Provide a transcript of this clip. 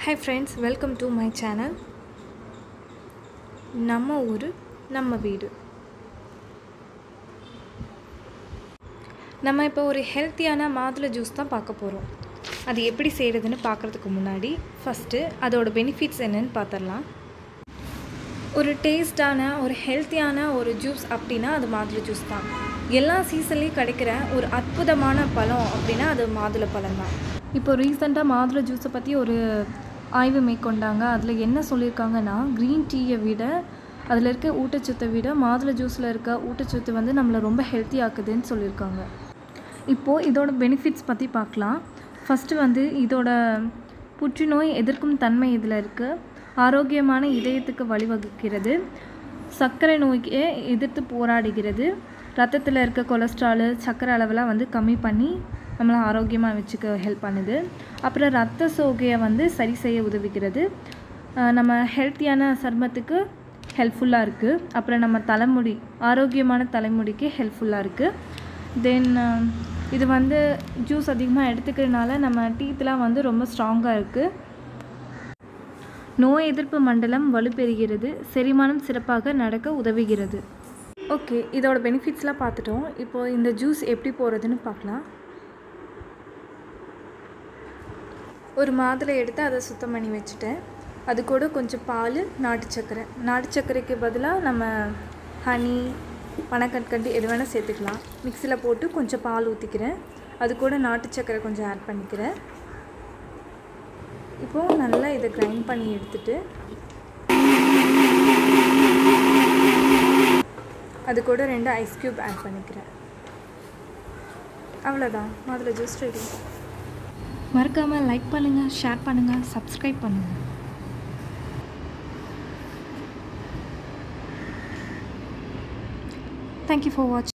hi friends welcome to my channel நம்ம ஊர் நம்ம வீடு நம்ம இப்போ ஒரு ஹெல்த்தியான மாதுளை ஜூஸ் தான் பார்க்க போகிறோம் அது எப்படி செய்கிறதுன்னு பார்க்குறதுக்கு முன்னாடி ஃபஸ்ட்டு அதோட பெனிஃபிட்ஸ் என்னன்னு பார்த்துடலாம் ஒரு டேஸ்டான ஒரு ஹெல்த்தியான ஒரு ஜூஸ் அப்படின்னா அது மாதுளை ஜூஸ் தான் எல்லா சீசன்லேயும் கிடைக்கிற ஒரு அற்புதமான பழம் அப்படின்னா அது மாதுளை பழம் தான் இப்போ ரீசெண்டாக மாதுளை ஜூஸை பற்றி ஒரு ஆய்வு மேற்கொண்டாங்க அதில் என்ன சொல்லியிருக்காங்கன்னா க்ரீன் டீயை விட அதில் இருக்க ஊட்டச்சத்தை விட மாதுளை ஜூஸில் இருக்க ஊட்டச்சத்து வந்து நம்மளை ரொம்ப ஹெல்த்தி ஆக்குதுன்னு சொல்லியிருக்காங்க இப்போது இதோட பெனிஃபிட்ஸ் பற்றி பார்க்கலாம் ஃபஸ்ட்டு வந்து இதோட புற்றுநோய் எதிர்க்கும் தன்மை இதில் இருக்குது ஆரோக்கியமான இதயத்துக்கு வழிவகுக்கிறது சர்க்கரை நோய்க்கு எதிர்த்து போராடுகிறது ரத்தத்தில் இருக்க கொலஸ்ட்ராலு சர்க்கரை அளவெல்லாம் வந்து கம்மி பண்ணி நம்மளை ஆரோக்கியமாக வச்சுக்க ஹெல்ப் பண்ணுது அப்புறம் ரத்த சோகையை வந்து சரி செய்ய உதவுகிறது அஹ் நம்ம ஹெல்த்தியான சருமத்துக்கு ஹெல்ப்ஃபுல்லாக இருக்குது அப்புறம் நம்ம தலைமுடி ஆரோக்கியமான தலைமுடிக்கு ஹெல்ப்ஃபுல்லாக இருக்குது தென் இது வந்து ஜூஸ் அதிகமாக எடுத்துக்கிறதுனால நம்ம டீத்லாம் வந்து ரொம்ப ஸ்ட்ராங்காக இருக்குது நோய் எதிர்ப்பு மண்டலம் வலுப்பெறுகிறது செரிமானம் சிறப்பாக நடக்க உதவுகிறது ஓகே இதோட பெனிஃபிட்ஸ்லாம் பார்த்துட்டோம் இப்போது இந்த ஜூஸ் எப்படி போகிறதுன்னு பார்க்கலாம் ஒரு மாதுளை எடுத்து அதை சுத்தம் பண்ணி வச்சுட்டேன் அது கூட கொஞ்சம் பால் நாட்டு சர்க்கரை நாட்டு சர்க்கரைக்கு பதிலாக நம்ம ஹனி பனக்கற்கண்டு எது வேணால் சேர்த்துக்கலாம் மிக்சியில் போட்டு கொஞ்சம் பால் ஊற்றிக்கிறேன் அது கூட நாட்டு சர்க்கரை கொஞ்சம் ஆட் பண்ணிக்கிறேன் இப்போது நல்லா இதை கிரைண்ட் பண்ணி எடுத்துட்டு அது கூட ரெண்டு ஐஸ் க்யூப் ஆட் பண்ணிக்கிறேன் அவ்வளோதான் மாதுளை ஜூஸ் ரெடி மறக்காமல் லைக் பண்ணுங்கள் ஷேர் பண்ணுங்கள் சப்ஸ்கிரைப் பண்ணுங்கள் தேங்க்யூ ஃபார் வாட்ச்